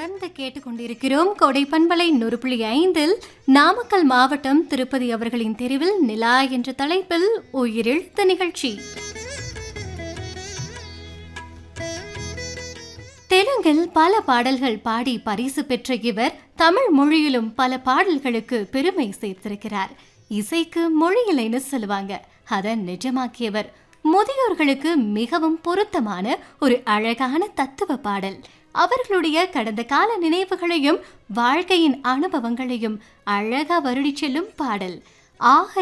தொடர்ந்து கேட்டுக்கொண்டிருக்கிறோம் கோடை பண்பலை நூறு புள்ளி ஐந்தில் நாமக்கல் மாவட்டம் திருப்பதி அவர்களின் தெருவில் நிலா என்ற தலைப்பில் உயிரெழுத்து நிகழ்ச்சி தெலுங்கில் பல பாடல்கள் பாடி பரிசு பெற்ற இவர் தமிழ் மொழியிலும் பல பாடல்களுக்கு பெருமை சேர்த்திருக்கிறார் இசைக்கு மொழியிலைன்னு சொல்லுவாங்க அதை நிஜமாக்கியவர் முதியோர்களுக்கு மிகவும் பொருத்தமான ஒரு அழகான தத்துவ பாடல் அவர்களுடைய கடந்த கால நினைவுகளையும் வாழ்க்கையின் அனுபவங்களையும் அழகா வருடிச் செல்லும் பாடல் ஆக